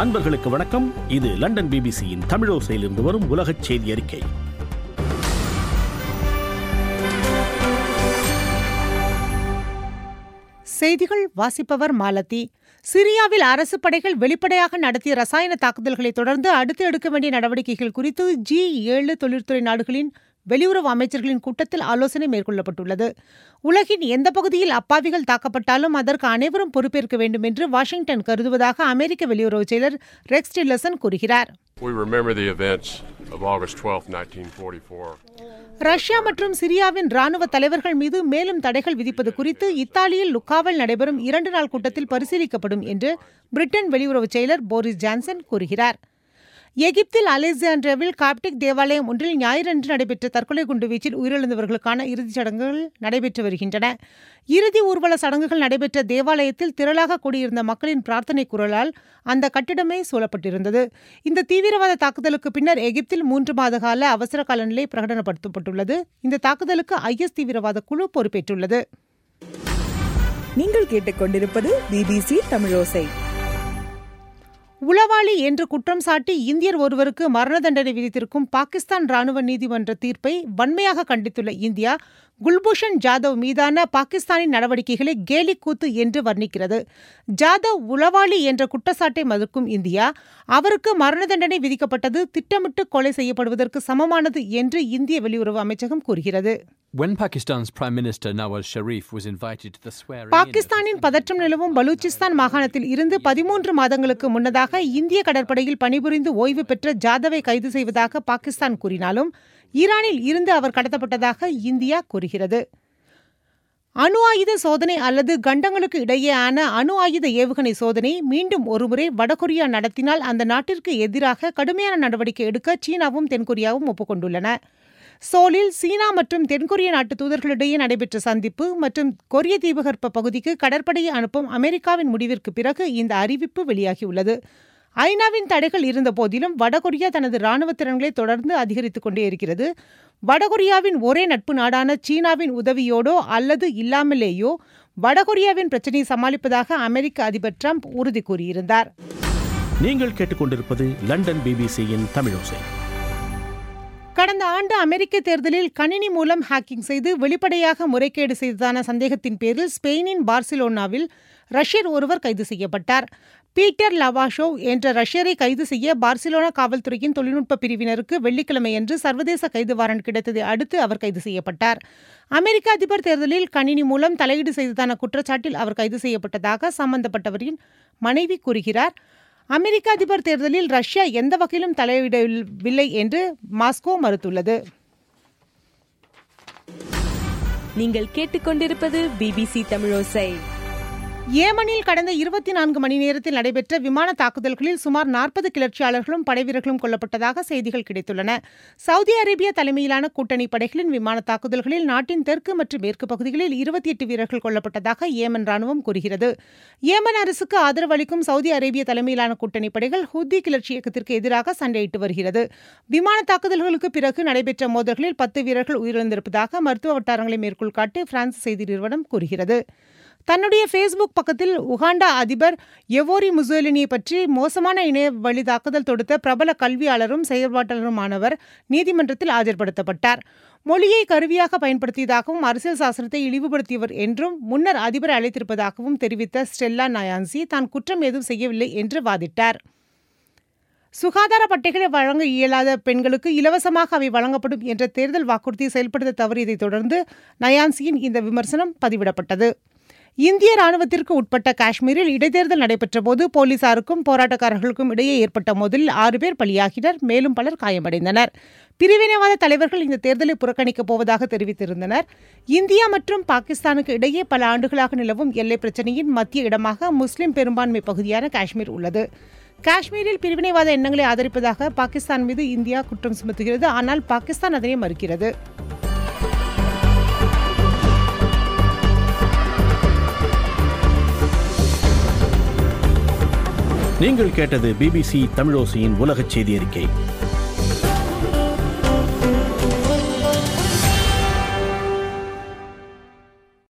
அன்பர்களுக்கு வணக்கம் இது லண்டன் பிபிசியின் தமிழோசையிலிருந்து வரும் உலகச் செய்தி அறிக்கை செய்திகள் வாசிப்பவர் மாலதி சிரியாவில் அரசு படைகள் வெளிப்படையாக நடத்திய ரசாயன தாக்குதல்களை தொடர்ந்து அடுத்து எடுக்க வேண்டிய நடவடிக்கைகள் குறித்து ஜி ஏழு தொழில்துறை நாடுகளின் வெளியுறவு அமைச்சர்களின் கூட்டத்தில் ஆலோசனை மேற்கொள்ளப்பட்டுள்ளது உலகின் எந்த பகுதியில் அப்பாவிகள் தாக்கப்பட்டாலும் அதற்கு அனைவரும் பொறுப்பேற்க வேண்டும் என்று வாஷிங்டன் கருதுவதாக அமெரிக்க வெளியுறவு செயலர் ரெக்ஸ் டில்லசன் கூறுகிறார் We remember the events of August 12, 1944. Russia மற்றும் சிரியாவின் ராணுவ தலைவர்கள் மீது மேலும் தடைகள் விதிப்பது குறித்து இத்தாலியில் லுக்காவில் நடைபெறும் இரண்டு நாள் கூட்டத்தில் பரிசீலிக்கப்படும் என்று பிரிட்டன் வெளியுறவு செயலர் போரிஸ் ஜான்சன் கூறுகிறார் எகிப்தில் அலெக்சாண்ட்ராவில் காப்டிக் தேவாலயம் ஒன்றில் ஞாயிறன்று நடைபெற்ற தற்கொலை குண்டுவீச்சில் உயிரிழந்தவர்களுக்கான இறுதிச் சடங்குகள் நடைபெற்று வருகின்றன இறுதி ஊர்வல சடங்குகள் நடைபெற்ற தேவாலயத்தில் திரளாக கூடியிருந்த மக்களின் பிரார்த்தனை குரலால் அந்த கட்டிடமே சூழப்பட்டிருந்தது இந்த தீவிரவாத தாக்குதலுக்கு பின்னர் எகிப்தில் மூன்று மாத கால அவசர கால நிலை பிரகடனப்படுத்தப்பட்டுள்ளது இந்த தாக்குதலுக்கு ஐஎஸ் தீவிரவாத குழு பொறுப்பேற்றுள்ளது நீங்கள் கேட்டுக்கொண்டிருப்பது பிபிசி தமிழோசை உளவாளி என்று குற்றம் சாட்டி இந்தியர் ஒருவருக்கு மரண தண்டனை விதித்திருக்கும் பாகிஸ்தான் ராணுவ நீதிமன்ற தீர்ப்பை வன்மையாக கண்டித்துள்ள இந்தியா குல்பூஷன் ஜாதவ் மீதான பாகிஸ்தானின் நடவடிக்கைகளை கேலி கூத்து என்று வர்ணிக்கிறது ஜாதவ் உளவாளி என்ற குற்றச்சாட்டை மறுக்கும் இந்தியா அவருக்கு மரண தண்டனை விதிக்கப்பட்டது திட்டமிட்டு கொலை செய்யப்படுவதற்கு சமமானது என்று இந்திய வெளியுறவு அமைச்சகம் கூறுகிறது When Pakistan's Prime Minister Nawaz Sharif was invited to the swearing பாகிஸ்தானின் பதற்றம் நிலவும் பலூச்சிஸ்தான் மாகாணத்தில் இருந்து பதிமூன்று மாதங்களுக்கு முன்னதாக இந்திய கடற்படையில் பணிபுரிந்து ஓய்வு பெற்ற ஜாதவை கைது செய்வதாக பாகிஸ்தான் கூறினாலும் ஈரானில் இருந்து அவர் கடத்தப்பட்டதாக இந்தியா கூறுகிறது அணு ஆயுத சோதனை அல்லது கண்டங்களுக்கு இடையேயான அணு ஆயுத ஏவுகணை சோதனை மீண்டும் ஒருமுறை வடகொரியா நடத்தினால் அந்த நாட்டிற்கு எதிராக கடுமையான நடவடிக்கை எடுக்க சீனாவும் தென்கொரியாவும் ஒப்புக்கொண்டுள்ளன சோலில் சீனா மற்றும் தென்கொரிய நாட்டு தூதர்களிடையே நடைபெற்ற சந்திப்பு மற்றும் கொரிய தீபகற்ப பகுதிக்கு கடற்படையை அனுப்பும் அமெரிக்காவின் முடிவிற்கு பிறகு இந்த அறிவிப்பு வெளியாகியுள்ளது ஐநாவின் தடைகள் இருந்த போதிலும் வடகொரியா தனது ராணுவ திறன்களை தொடர்ந்து அதிகரித்துக் கொண்டே இருக்கிறது வடகொரியாவின் ஒரே நட்பு நாடான சீனாவின் உதவியோடோ அல்லது இல்லாமலேயோ வடகொரியாவின் பிரச்சினையை சமாளிப்பதாக அமெரிக்க அதிபர் ட்ரம்ப் உறுதி கூறியிருந்தார் நீங்கள் கேட்டுக்கொண்டிருப்பது லண்டன் பிபிசியின் தமிழோசை கடந்த ஆண்டு அமெரிக்க தேர்தலில் கணினி மூலம் ஹேக்கிங் செய்து வெளிப்படையாக முறைகேடு செய்ததான சந்தேகத்தின் பேரில் ஸ்பெயினின் பார்சிலோனாவில் ரஷ்யர் ஒருவர் கைது செய்யப்பட்டார் பீட்டர் லவாஷோவ் என்ற ரஷ்யரை கைது செய்ய பார்சிலோனா காவல்துறையின் தொழில்நுட்ப பிரிவினருக்கு வெள்ளிக்கிழமையன்று சர்வதேச கைது வாரண்ட் கிடைத்ததை அடுத்து அவர் கைது செய்யப்பட்டார் அமெரிக்க அதிபர் தேர்தலில் கணினி மூலம் தலையீடு செய்ததான குற்றச்சாட்டில் அவர் கைது செய்யப்பட்டதாக சம்பந்தப்பட்டவரின் மனைவி கூறுகிறார் அமெரிக்க அதிபர் தேர்தலில் ரஷ்யா எந்த வகையிலும் தலையிடவில்லை என்று மாஸ்கோ மறுத்துள்ளது நீங்கள் கேட்டுக்கொண்டிருப்பது பிபிசி தமிழோசை ஏமனில் கடந்த இருபத்தி நான்கு மணி நேரத்தில் நடைபெற்ற விமான தாக்குதல்களில் சுமார் நாற்பது கிளர்ச்சியாளர்களும் படைவீரர்களும் கொல்லப்பட்டதாக செய்திகள் கிடைத்துள்ளன சவுதி அரேபியா தலைமையிலான கூட்டணி படைகளின் விமான தாக்குதல்களில் நாட்டின் தெற்கு மற்றும் மேற்கு பகுதிகளில் இருபத்தி எட்டு வீரர்கள் கொல்லப்பட்டதாக ஏமன் ராணுவம் கூறுகிறது ஏமன் அரசுக்கு ஆதரவு அளிக்கும் சவுதி அரேபிய தலைமையிலான கூட்டணி படைகள் ஹுத்தி கிளர்ச்சி இயக்கத்திற்கு எதிராக சண்டையிட்டு வருகிறது விமான தாக்குதல்களுக்கு பிறகு நடைபெற்ற மோதல்களில் பத்து வீரர்கள் உயிரிழந்திருப்பதாக மருத்துவ வட்டாரங்களை மேற்கோள் காட்டி பிரான்ஸ் செய்தி நிறுவனம் கூறுகிறது தன்னுடைய ஃபேஸ்புக் பக்கத்தில் உகாண்டா அதிபர் எவோரி முசோலினியை பற்றி மோசமான இணைய வழி தாக்குதல் தொடுத்த பிரபல கல்வியாளரும் செயல்பாட்டாளருமானவர் நீதிமன்றத்தில் ஆஜர்படுத்தப்பட்டார் மொழியை கருவியாக பயன்படுத்தியதாகவும் அரசியல் சாசனத்தை இழிவுபடுத்தியவர் என்றும் முன்னர் அதிபர் அழைத்திருப்பதாகவும் தெரிவித்த ஸ்டெல்லா நயான்சி தான் குற்றம் எதுவும் செய்யவில்லை என்று வாதிட்டார் சுகாதார பட்டைகளை வழங்க இயலாத பெண்களுக்கு இலவசமாக அவை வழங்கப்படும் என்ற தேர்தல் வாக்குறுதியை செயல்படுத்த தவறியதைத் தொடர்ந்து நயான்சியின் இந்த விமர்சனம் பதிவிடப்பட்டது இந்திய ராணுவத்திற்கு உட்பட்ட காஷ்மீரில் இடைத்தேர்தல் நடைபெற்ற போது போலீசாருக்கும் போராட்டக்காரர்களுக்கும் இடையே ஏற்பட்ட மோதலில் ஆறு பேர் பலியாகினர் மேலும் பலர் காயமடைந்தனர் பிரிவினைவாத தலைவர்கள் இந்த தேர்தலை புறக்கணிக்கப் போவதாக தெரிவித்திருந்தனர் இந்தியா மற்றும் பாகிஸ்தானுக்கு இடையே பல ஆண்டுகளாக நிலவும் எல்லை பிரச்சினையின் மத்திய இடமாக முஸ்லிம் பெரும்பான்மை பகுதியான காஷ்மீர் உள்ளது காஷ்மீரில் பிரிவினைவாத எண்ணங்களை ஆதரிப்பதாக பாகிஸ்தான் மீது இந்தியா குற்றம் சுமத்துகிறது ஆனால் பாகிஸ்தான் அதனை மறுக்கிறது நீங்கள் கேட்டது பிபிசி தமிழோசையின் உலகச் செய்தி அறிக்கை